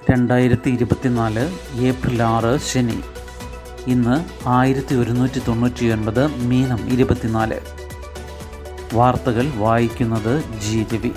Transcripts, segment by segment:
രണ്ടായിരത്തി ഇരുപത്തിനാല് ഏപ്രിൽ ആറ് ശനി ഇന്ന് ആയിരത്തി ഒരുന്നൂറ്റി തൊണ്ണൂറ്റി ഒൻപത് മീനം ഇരുപത്തിനാല് വാർത്തകൾ വായിക്കുന്നത് ജി രവി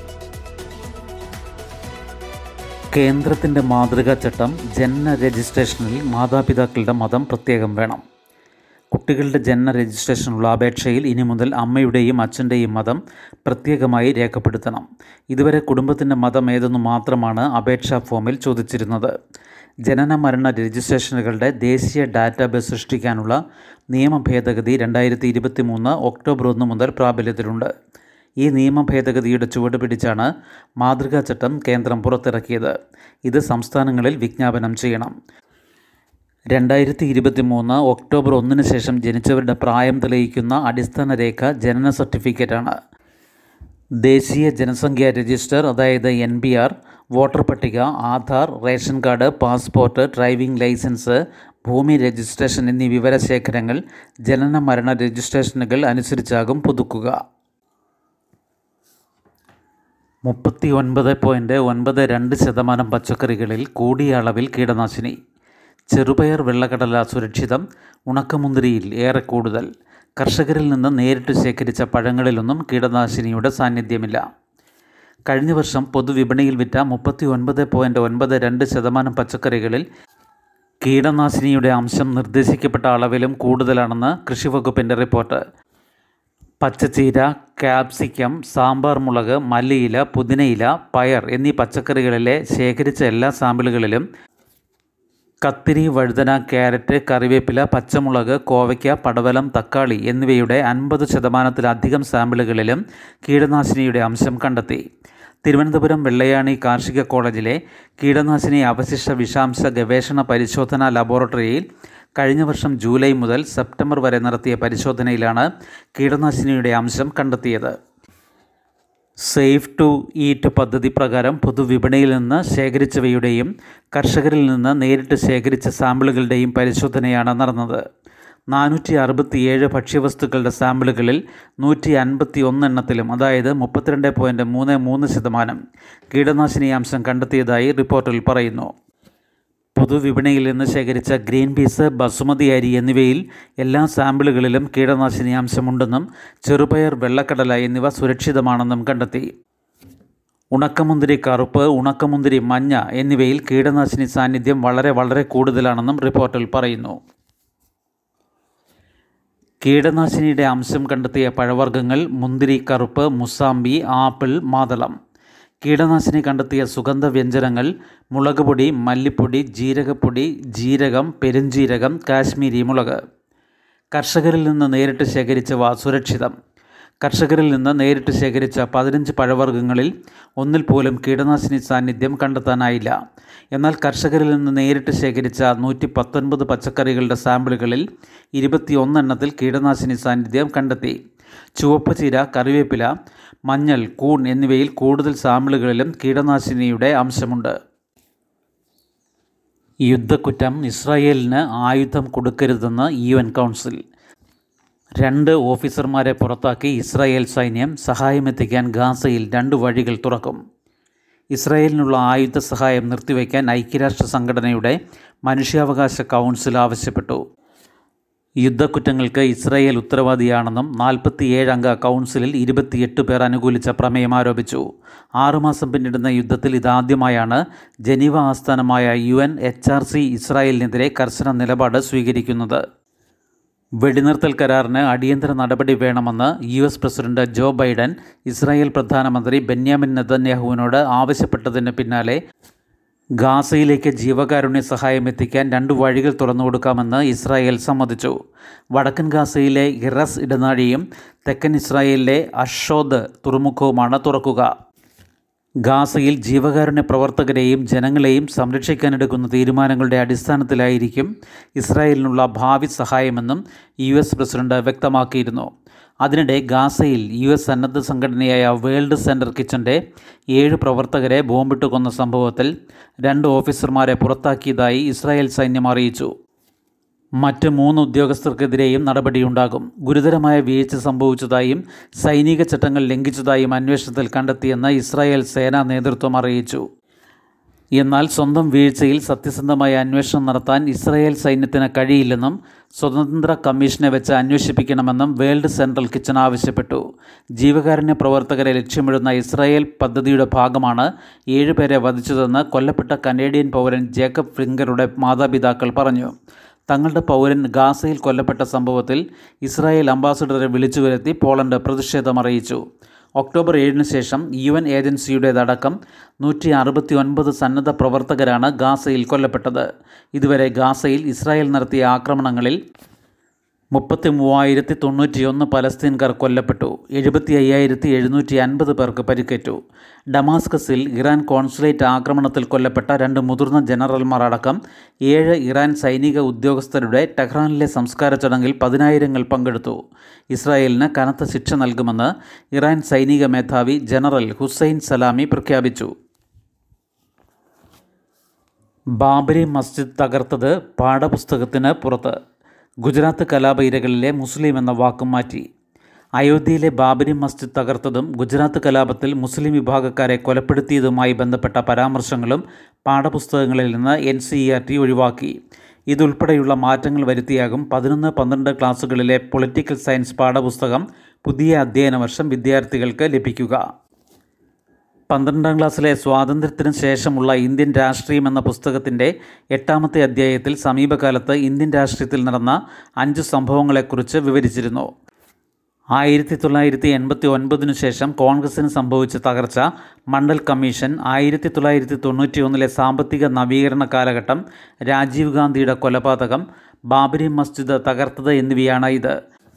കേന്ദ്രത്തിൻ്റെ മാതൃകാ ചട്ടം ജനന രജിസ്ട്രേഷനിൽ മാതാപിതാക്കളുടെ മതം പ്രത്യേകം വേണം കുട്ടികളുടെ ജനന രജിസ്ട്രേഷനുള്ള അപേക്ഷയിൽ ഇനി മുതൽ അമ്മയുടെയും അച്ഛൻ്റെയും മതം പ്രത്യേകമായി രേഖപ്പെടുത്തണം ഇതുവരെ കുടുംബത്തിൻ്റെ മതം ഏതെന്നു മാത്രമാണ് അപേക്ഷാ ഫോമിൽ ചോദിച്ചിരുന്നത് ജനന മരണ രജിസ്ട്രേഷനുകളുടെ ദേശീയ ഡാറ്റാബേസ് സൃഷ്ടിക്കാനുള്ള നിയമ ഭേദഗതി രണ്ടായിരത്തി ഇരുപത്തി മൂന്ന് ഒക്ടോബർ ഒന്ന് മുതൽ പ്രാബല്യത്തിലുണ്ട് ഈ നിയമ ഭേദഗതിയുടെ ചുവട് പിടിച്ചാണ് മാതൃകാ ചട്ടം കേന്ദ്രം പുറത്തിറക്കിയത് ഇത് സംസ്ഥാനങ്ങളിൽ വിജ്ഞാപനം ചെയ്യണം രണ്ടായിരത്തി ഇരുപത്തി മൂന്ന് ഒക്ടോബർ ഒന്നിന് ശേഷം ജനിച്ചവരുടെ പ്രായം തെളിയിക്കുന്ന അടിസ്ഥാന രേഖ ജനന സർട്ടിഫിക്കറ്റാണ് ദേശീയ ജനസംഖ്യാ രജിസ്റ്റർ അതായത് എൻ ബി ആർ വോട്ടർ പട്ടിക Aadhaar ration card passport driving licence ഭൂമി രജിസ്ട്രേഷൻ എന്നീ വിവരശേഖരങ്ങൾ ജനന മരണ രജിസ്ട്രേഷനുകൾ അനുസരിച്ചാകും പുതുക്കുക മുപ്പത്തി ഒൻപത് പോയിൻറ്റ് ഒൻപത് രണ്ട് ശതമാനം പച്ചക്കറികളിൽ കൂടിയ അളവിൽ കീടനാശിനി ചെറുപയർ വെള്ളക്കടല സുരക്ഷിതം ഉണക്കമുന്തിരിയിൽ ഏറെ കൂടുതൽ കർഷകരിൽ നിന്ന് നേരിട്ട് ശേഖരിച്ച പഴങ്ങളിലൊന്നും കീടനാശിനിയുടെ സാന്നിധ്യമില്ല കഴിഞ്ഞ വർഷം പൊതുവിപണിയിൽ വിറ്റ മുപ്പത്തി ഒൻപത് പോയിൻറ്റ് ഒൻപത് രണ്ട് ശതമാനം പച്ചക്കറികളിൽ കീടനാശിനിയുടെ അംശം നിർദ്ദേശിക്കപ്പെട്ട അളവിലും കൂടുതലാണെന്ന് കൃഷിവകുപ്പിൻ്റെ റിപ്പോർട്ട് പച്ചച്ചീര ക്യാപ്സിക്കം സാമ്പാർ മുളക് മല്ലിയില പുതിനയില പയർ എന്നീ പച്ചക്കറികളിലെ ശേഖരിച്ച എല്ലാ സാമ്പിളുകളിലും കത്തിരി വഴുതന ക്യാരറ്റ് കറിവേപ്പില പച്ചമുളക് കോവയ്ക്ക പടവലം തക്കാളി എന്നിവയുടെ അൻപത് ശതമാനത്തിലധികം സാമ്പിളുകളിലും കീടനാശിനിയുടെ അംശം കണ്ടെത്തി തിരുവനന്തപുരം വെള്ളയാണി കാർഷിക കോളേജിലെ കീടനാശിനി അവശിഷ്ട വിഷാംശ ഗവേഷണ പരിശോധനാ ലബോറട്ടറിയിൽ കഴിഞ്ഞ വർഷം ജൂലൈ മുതൽ സെപ്റ്റംബർ വരെ നടത്തിയ പരിശോധനയിലാണ് കീടനാശിനിയുടെ അംശം കണ്ടെത്തിയത് സേഫ് ടു ഈറ്റ് പദ്ധതി പ്രകാരം പൊതുവിപണിയിൽ നിന്ന് ശേഖരിച്ചവയുടെയും കർഷകരിൽ നിന്ന് നേരിട്ട് ശേഖരിച്ച സാമ്പിളുകളുടെയും പരിശോധനയാണ് നടന്നത് നാനൂറ്റി അറുപത്തിയേഴ് ഭക്ഷ്യവസ്തുക്കളുടെ സാമ്പിളുകളിൽ നൂറ്റി അൻപത്തി ഒന്നെണ്ണത്തിലും അതായത് മുപ്പത്തിരണ്ട് പോയിൻറ്റ് മൂന്ന് മൂന്ന് ശതമാനം കീടനാശിനി അംശം കണ്ടെത്തിയതായി റിപ്പോർട്ടിൽ പറയുന്നു പൊതുവിപണിയിൽ നിന്ന് ശേഖരിച്ച ഗ്രീൻ പീസ് ബസുമതി അരി എന്നിവയിൽ എല്ലാ സാമ്പിളുകളിലും കീടനാശിനി അംശമുണ്ടെന്നും ചെറുപയർ വെള്ളക്കടല എന്നിവ സുരക്ഷിതമാണെന്നും കണ്ടെത്തി ഉണക്കമുന്തിരി കറുപ്പ് ഉണക്കമുന്തിരി മഞ്ഞ എന്നിവയിൽ കീടനാശിനി സാന്നിധ്യം വളരെ വളരെ കൂടുതലാണെന്നും റിപ്പോർട്ടിൽ പറയുന്നു കീടനാശിനിയുടെ അംശം കണ്ടെത്തിയ പഴവർഗ്ഗങ്ങൾ മുന്തിരി കറുപ്പ് മുസാമ്പി ആപ്പിൾ മാതളം കീടനാശിനി കണ്ടെത്തിയ സുഗന്ധ വ്യഞ്ജനങ്ങൾ മുളക് പൊടി മല്ലിപ്പൊടി ജീരകപ്പൊടി ജീരകം പെരുംജീരകം കാശ്മീരി മുളക് കർഷകരിൽ നിന്ന് നേരിട്ട് ശേഖരിച്ചവ സുരക്ഷിതം കർഷകരിൽ നിന്ന് നേരിട്ട് ശേഖരിച്ച പതിനഞ്ച് പഴവർഗ്ഗങ്ങളിൽ ഒന്നിൽ പോലും കീടനാശിനി സാന്നിധ്യം കണ്ടെത്താനായില്ല എന്നാൽ കർഷകരിൽ നിന്ന് നേരിട്ട് ശേഖരിച്ച നൂറ്റി പത്തൊൻപത് പച്ചക്കറികളുടെ സാമ്പിളുകളിൽ ഇരുപത്തിയൊന്നെണ്ണത്തിൽ കീടനാശിനി സാന്നിധ്യം കണ്ടെത്തി ചുവപ്പ് ചീര കറിവേപ്പില മഞ്ഞൾ കൂൺ എന്നിവയിൽ കൂടുതൽ സാമ്പിളുകളിലും കീടനാശിനിയുടെ അംശമുണ്ട് യുദ്ധക്കുറ്റം ഇസ്രായേലിന് ആയുധം കൊടുക്കരുതെന്ന് യു എൻ കൗൺസിൽ രണ്ട് ഓഫീസർമാരെ പുറത്താക്കി ഇസ്രായേൽ സൈന്യം സഹായമെത്തിക്കാൻ ഗാസയിൽ രണ്ട് വഴികൾ തുറക്കും ഇസ്രായേലിനുള്ള ആയുധ സഹായം നിർത്തിവെക്കാൻ ഐക്യരാഷ്ട്ര സംഘടനയുടെ മനുഷ്യാവകാശ കൗൺസിൽ ആവശ്യപ്പെട്ടു യുദ്ധക്കുറ്റങ്ങൾക്ക് ഇസ്രായേൽ ഉത്തരവാദിയാണെന്നും നാൽപ്പത്തിയേഴ് അംഗ കൗൺസിലിൽ ഇരുപത്തിയെട്ട് പേർ അനുകൂലിച്ച പ്രമേയം ആരോപിച്ചു ആറുമാസം പിന്നിടുന്ന യുദ്ധത്തിൽ ഇതാദ്യമായാണ് ജനീവ ആസ്ഥാനമായ U N H R C ഇസ്രായേലിനെതിരെ കർശന നിലപാട് സ്വീകരിക്കുന്നത് വെടിനിർത്തൽ കരാറിന് അടിയന്തര നടപടി വേണമെന്ന് U S president Joe Biden Israel പ്രധാനമന്ത്രി ബെന്യാമിൻ നെതന്യാഹുവിനോട് ആവശ്യപ്പെട്ടതിന് പിന്നാലെ ഗാസയിലേക്ക് ജീവകാരുണ്യ സഹായം എത്തിക്കാൻ രണ്ട് വഴികൾ തുറന്നുകൊടുക്കാമെന്ന് ഇസ്രായേൽ സമ്മതിച്ചു വടക്കൻ ഗാസയിലെ ഇറസ് ഇടനാഴിയും തെക്കൻ ഇസ്രായേലിലെ അഷോദ് തുറമുഖവുമാണ് തുറക്കുക ഗാസയിൽ ജീവകാരുണ്യ പ്രവർത്തകരെയും ജനങ്ങളെയും സംരക്ഷിക്കാനെടുക്കുന്ന തീരുമാനങ്ങളുടെ അടിസ്ഥാനത്തിലായിരിക്കും ഇസ്രായേലിനുള്ള ഭാവി സഹായമെന്നും യു എസ് പ്രസിഡന്റ് വ്യക്തമാക്കിയിരുന്നു അതിനിടെ ഗാസയിൽ യു എസ് സന്നദ്ധ സംഘടനയായ വേൾഡ് സെൻറ്റർ കിച്ചൻ്റെ ഏഴ് പ്രവർത്തകരെ ബോംബിട്ട് കൊന്ന സംഭവത്തിൽ രണ്ട് ഓഫീസർമാരെ പുറത്താക്കിയതായി ഇസ്രായേൽ സൈന്യം അറിയിച്ചു മറ്റ് മൂന്ന് ഉദ്യോഗസ്ഥർക്കെതിരെയും നടപടിയുണ്ടാകും ഗുരുതരമായ വീഴ്ച സംഭവിച്ചതായും സൈനിക ചട്ടങ്ങൾ ലംഘിച്ചതായും അന്വേഷണത്തിൽ കണ്ടെത്തിയെന്ന് ഇസ്രായേൽ സേനാ നേതൃത്വം അറിയിച്ചു എന്നാൽ സ്വന്തം വീഴ്ചയിൽ സത്യസന്ധമായ അന്വേഷണം നടത്താൻ ഇസ്രായേൽ സൈന്യത്തിന് കഴിയില്ലെന്നും സ്വതന്ത്ര കമ്മീഷനെ വെച്ച് അന്വേഷിപ്പിക്കണമെന്നും വേൾഡ് സെൻട്രൽ കിച്ചൺ ആവശ്യപ്പെട്ടു ജീവകാരുണ്യ പ്രവർത്തകരെ ലക്ഷ്യമിടുന്ന ഇസ്രായേൽ പദ്ധതിയുടെ ഭാഗമാണ് ഏഴുപേരെ വധിച്ചതെന്ന് കൊല്ലപ്പെട്ട കനേഡിയൻ പൗരൻ ജേക്കബ് ഫിംഗറുടെ മാതാപിതാക്കൾ പറഞ്ഞു തങ്ങളുടെ പൗരൻ ഗാസയിൽ കൊല്ലപ്പെട്ട സംഭവത്തിൽ ഇസ്രായേൽ അംബാസഡറെ വിളിച്ചു വരുത്തി പോളണ്ട് പ്രതിഷേധമറിയിച്ചു ഒക്ടോബർ ഏഴിന് ശേഷം യു എൻ ഏജൻസിയുടേതടക്കം നൂറ്റി അറുപത്തി ഒൻപത് സന്നദ്ധ പ്രവർത്തകരാണ് ഗാസയിൽ കൊല്ലപ്പെട്ടത് ഇതുവരെ ഗാസയിൽ ഇസ്രായേൽ നടത്തിയ ആക്രമണങ്ങളിൽ മുപ്പത്തി മൂവായിരത്തി തൊണ്ണൂറ്റിയൊന്ന് പലസ്തീൻകാർ കൊല്ലപ്പെട്ടു എഴുപത്തി അയ്യായിരത്തി എഴുന്നൂറ്റി അൻപത് പേർക്ക് പരിക്കേറ്റു ഡമാസ്കസിൽ ഇറാൻ കോൺസുലേറ്റ് ആക്രമണത്തിൽ കൊല്ലപ്പെട്ട രണ്ട് മുതിർന്ന ജനറൽമാർ അടക്കം ഏഴ് ഇറാൻ സൈനിക ഉദ്യോഗസ്ഥരുടെ ടെഹ്റാനിലെ സംസ്കാര ചടങ്ങിൽ പതിനായിരങ്ങൾ പങ്കെടുത്തു ഇസ്രായേലിന് കനത്ത ശിക്ഷ നൽകുമെന്ന് ഇറാൻ സൈനിക മേധാവി ജനറൽ ഹുസൈൻ സലാമി പ്രഖ്യാപിച്ചു ബാബരി മസ്ജിദ് തകർത്തത് പാഠപുസ്തകത്തിന് പുറത്ത് ഗുജറാത്ത് കലാപ ഇരകളിലെ മുസ്ലിം എന്ന വാക്കും മാറ്റി അയോധ്യയിലെ ബാബരി മസ്ജിദ് തകർത്തതും ഗുജറാത്ത് കലാപത്തിൽ മുസ്ലിം വിഭാഗക്കാരെ കൊലപ്പെടുത്തിയതുമായി ബന്ധപ്പെട്ട പരാമർശങ്ങളും പാഠപുസ്തകങ്ങളിൽ നിന്ന് N C E R T ഒഴിവാക്കി ഇതുൾപ്പെടെയുള്ള മാറ്റങ്ങൾ വരുത്തിയാകും പതിനൊന്ന് പന്ത്രണ്ട് ക്ലാസ്സുകളിലെ പൊളിറ്റിക്കൽ സയൻസ് പാഠപുസ്തകം പുതിയ അധ്യയന വർഷം വിദ്യാർത്ഥികൾക്ക് ലഭിക്കുക പന്ത്രണ്ടാം ക്ലാസ്സിലെ സ്വാതന്ത്ര്യത്തിന് ശേഷമുള്ള ഇന്ത്യൻ രാഷ്ട്രീയം എന്ന പുസ്തകത്തിൻ്റെ എട്ടാമത്തെ അധ്യായത്തിൽ സമീപകാലത്ത് ഇന്ത്യൻ രാഷ്ട്രീയത്തിൽ നടന്ന അഞ്ച് സംഭവങ്ങളെക്കുറിച്ച് വിവരിച്ചിരുന്നു ആയിരത്തി തൊള്ളായിരത്തി എൺപത്തി ഒൻപതിനു ശേഷം കോൺഗ്രസിന് സംഭവിച്ച തകർച്ച മണ്ഡൽ കമ്മീഷൻ ആയിരത്തി തൊള്ളായിരത്തി തൊണ്ണൂറ്റി ഒന്നിലെ സാമ്പത്തിക നവീകരണ കാലഘട്ടം രാജീവ് ഗാന്ധിയുടെ കൊലപാതകം ബാബരി മസ്ജിദ് തകർത്തത് എന്നിവയാണ് ഇത്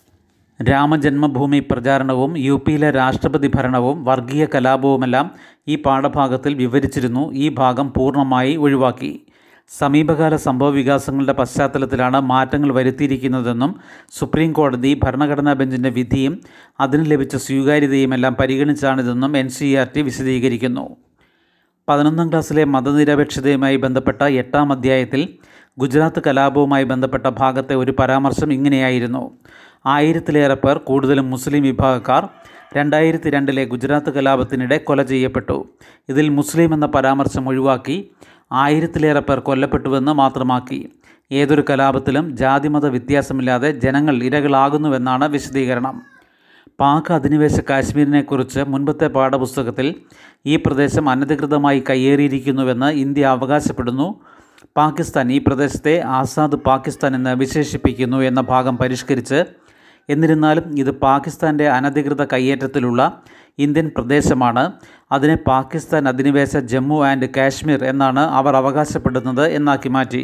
രാമജന്മഭൂമി പ്രചാരണവും യു പിയിലെ രാഷ്ട്രപതി ഭരണവും വർഗീയ കലാപവുമെല്ലാം ഈ പാഠഭാഗത്തിൽ വിവരിച്ചിരുന്നു ഈ ഭാഗം പൂർണ്ണമായി ഒഴിവാക്കി സമീപകാല സംഭവ വികാസങ്ങളുടെ പശ്ചാത്തലത്തിലാണ് മാറ്റങ്ങൾ വരുത്തിയിരിക്കുന്നതെന്നും സുപ്രീം കോടതി ഭരണഘടനാ ബെഞ്ചിൻ്റെ വിധിയും അതിന് ലഭിച്ച സ്വീകാര്യതയുമെല്ലാം പരിഗണിച്ചാണിതെന്നും എൻ സി ആർ ടി വിശദീകരിക്കുന്നു പതിനൊന്നാം ക്ലാസ്സിലെ മതനിരപേക്ഷതയുമായി ബന്ധപ്പെട്ട എട്ടാം അധ്യായത്തിൽ ഗുജറാത്ത് കലാപവുമായി ബന്ധപ്പെട്ട ഭാഗത്തെ ഒരു പരാമർശം ഇങ്ങനെയായിരുന്നു ആയിരത്തിലേറെ പേർ കൂടുതലും മുസ്ലിം വിഭാഗക്കാർ രണ്ടായിരത്തി രണ്ടിലെ ഗുജറാത്ത് കലാപത്തിനിടെ കൊല ചെയ്യപ്പെട്ടു ഇതിൽ മുസ്ലിം എന്ന പരാമർശം ഒഴിവാക്കി ആയിരത്തിലേറെ പേർ കൊല്ലപ്പെട്ടുവെന്ന് മാത്രമാക്കി ഏതൊരു കലാപത്തിലും ജാതിമത വ്യത്യാസമില്ലാതെ ജനങ്ങൾ ഇരകളാകുന്നുവെന്നാണ് വിശദീകരണം പാക് അധിനിവേശ കാശ്മീരിനെക്കുറിച്ച് മുൻപത്തെ പാഠപുസ്തകത്തിൽ ഈ പ്രദേശം അനധികൃതമായി കയ്യേറിയിരിക്കുന്നുവെന്ന് ഇന്ത്യ അവകാശപ്പെടുന്നു പാകിസ്ഥാൻ ഈ പ്രദേശത്തെ ആസാദ് പാകിസ്ഥാൻ എന്ന് വിശേഷിപ്പിക്കുന്നു എന്ന ഭാഗം പരിഷ്കരിച്ച് എന്നിരുന്നാലും ഇത് പാകിസ്ഥാൻ്റെ അനധികൃത കയ്യേറ്റത്തിലുള്ള ഇന്ത്യൻ പ്രദേശമാണ് അതിനെ പാകിസ്ഥാൻ അധിനിവേശ ജമ്മു ആൻഡ് കാശ്മീർ എന്നാണ് അവർ അവകാശപ്പെടുന്നത് എന്നാക്കി മാറ്റി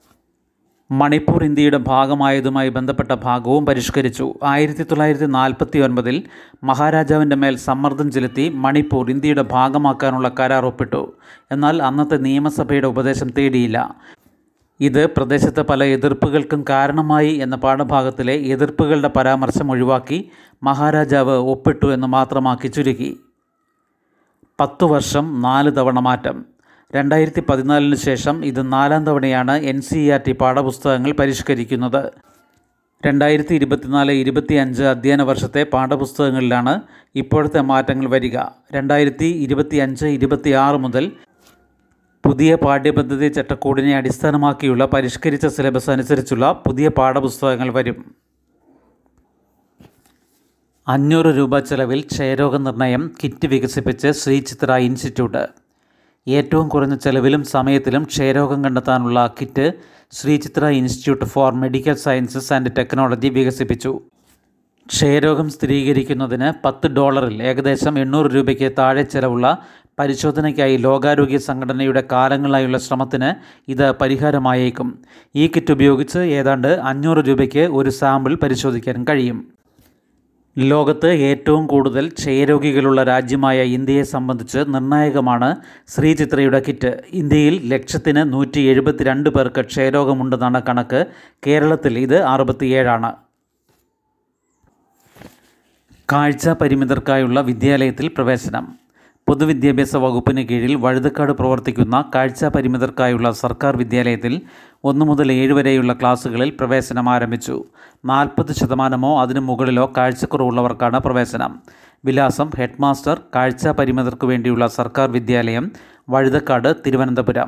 മണിപ്പൂർ ഇന്ത്യയുടെ ഭാഗമായതുമായി ബന്ധപ്പെട്ട ഭാഗവും പരിഷ്കരിച്ചു ആയിരത്തി തൊള്ളായിരത്തി നാൽപ്പത്തി ഒൻപതിൽ മഹാരാജാവിൻ്റെ മേൽ സമ്മർദ്ദം ചെലുത്തി മണിപ്പൂർ ഇന്ത്യയുടെ ഭാഗമാക്കാനുള്ള കരാർ ഒപ്പിട്ടു എന്നാൽ അന്നത്തെ നിയമസഭയുടെ ഉപദേശം തേടിയില്ല ഇത് പ്രദേശത്തെ പല എതിർപ്പുകൾക്കും കാരണമായി എന്ന പാഠഭാഗത്തിലെ എതിർപ്പുകളുടെ പരാമർശം ഒഴിവാക്കി മഹാരാജാവ് ഒപ്പിട്ടു എന്ന് മാത്രമാക്കി ചുരുക്കി പത്തു വർഷം നാല് തവണ മാറ്റം രണ്ടായിരത്തി പതിനാലിന് ശേഷം ഇത് നാലാം തവണയാണ് എൻ സി ആർ ടി പാഠപുസ്തകങ്ങൾ പരിഷ്കരിക്കുന്നത് രണ്ടായിരത്തി ഇരുപത്തിനാല് ഇരുപത്തി അഞ്ച് അധ്യയന വർഷത്തെ പാഠപുസ്തകങ്ങളിലാണ് ഇപ്പോഴത്തെ മാറ്റങ്ങൾ വരിക രണ്ടായിരത്തി ഇരുപത്തി അഞ്ച് ഇരുപത്തി ആറ് മുതൽ പുതിയ പാഠ്യപദ്ധതി ചട്ടക്കൂടിനെ അടിസ്ഥാനമാക്കിയുള്ള പരിഷ്കരിച്ച സിലബസ് അനുസരിച്ചുള്ള പുതിയ പാഠപുസ്തകങ്ങൾ വരും അഞ്ഞൂറ് രൂപ ചെലവിൽ ക്ഷയരോഗ നിർണയം കിറ്റ് വികസിപ്പിച്ച് ശ്രീചിത്ര ഇൻസ്റ്റിറ്റ്യൂട്ട് ഏറ്റവും കുറഞ്ഞ ചെലവിലും സമയത്തിലും ക്ഷയരോഗം കണ്ടെത്താനുള്ള kit Sree Chitra institute for medical sciences and technology വികസിപ്പിച്ചു ക്ഷയരോഗം സ്ഥിരീകരിക്കുന്നതിന് പത്ത് ഡോളറിൽ ഏകദേശം എണ്ണൂറ് രൂപയ്ക്ക് താഴെ ചെലവുള്ള പരിശോധനയ്ക്കായി ലോകാരോഗ്യ സംഘടനയുടെ കാലങ്ങളായുള്ള ശ്രമത്തിന് ഇത് പരിഹാരമായേക്കും ഈ കിറ്റ് ഉപയോഗിച്ച് ഏതാണ്ട് അഞ്ഞൂറ് രൂപയ്ക്ക് ഒരു സാമ്പിൾ പരിശോധിക്കാൻ കഴിയും ലോകത്ത് ഏറ്റവും കൂടുതൽ ക്ഷയരോഗികളുള്ള രാജ്യമായ ഇന്ത്യയെ സംബന്ധിച്ച് നിർണായകമാണ് ശ്രീചിത്രയുടെ കിറ്റ് ഇന്ത്യയിൽ ലക്ഷത്തിന് നൂറ്റി എഴുപത്തിരണ്ട് പേർക്ക് ക്ഷയരോഗമുണ്ടെന്നാണ് കണക്ക് കേരളത്തിൽ ഇത് അറുപത്തിയേഴാണ് കാഴ്ച പരിമിതർക്കായുള്ള വിദ്യാലയത്തിൽ പ്രവേശനം പൊതുവിദ്യാഭ്യാസ വകുപ്പിന് കീഴിൽ വഴുതക്കാട് പ്രവർത്തിക്കുന്ന കാഴ്ച പരിമിതർക്കായുള്ള സർക്കാർ വിദ്യാലയത്തിൽ ഒന്ന് മുതൽ ഏഴ് വരെയുള്ള ക്ലാസ്സുകളിൽ പ്രവേശനം ആരംഭിച്ചു നാൽപ്പത് ശതമാനമോ അതിനു മുകളിലോ കാഴ്ചക്കുറവുള്ളവർക്കാണ് പ്രവേശനം വിലാസം ഹെഡ് മാസ്റ്റർ കാഴ്ച പരിമിതർക്ക് വേണ്ടിയുള്ള സർക്കാർ വിദ്യാലയം Vazhuthacaud Thiruvananthapuram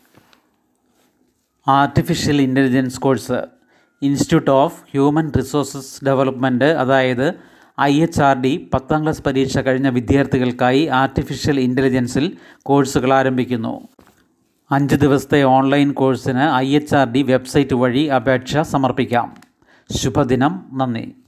artificial intelligence course institute of human resources development അതായത് ഐ എച്ച് ആർ ഡി പത്താം ക്ലാസ് പരീക്ഷ കഴിഞ്ഞ വിദ്യാർത്ഥികൾക്കായി ആർട്ടിഫിഷ്യൽ ഇൻ്റലിജൻസിൽ കോഴ്സുകൾ ആരംഭിക്കുന്നു അഞ്ച് ദിവസത്തെ ഓൺലൈൻ കോഴ്സിന് I H R D website വഴി അപേക്ഷ സമർപ്പിക്കാം ശുഭദിനം നന്ദി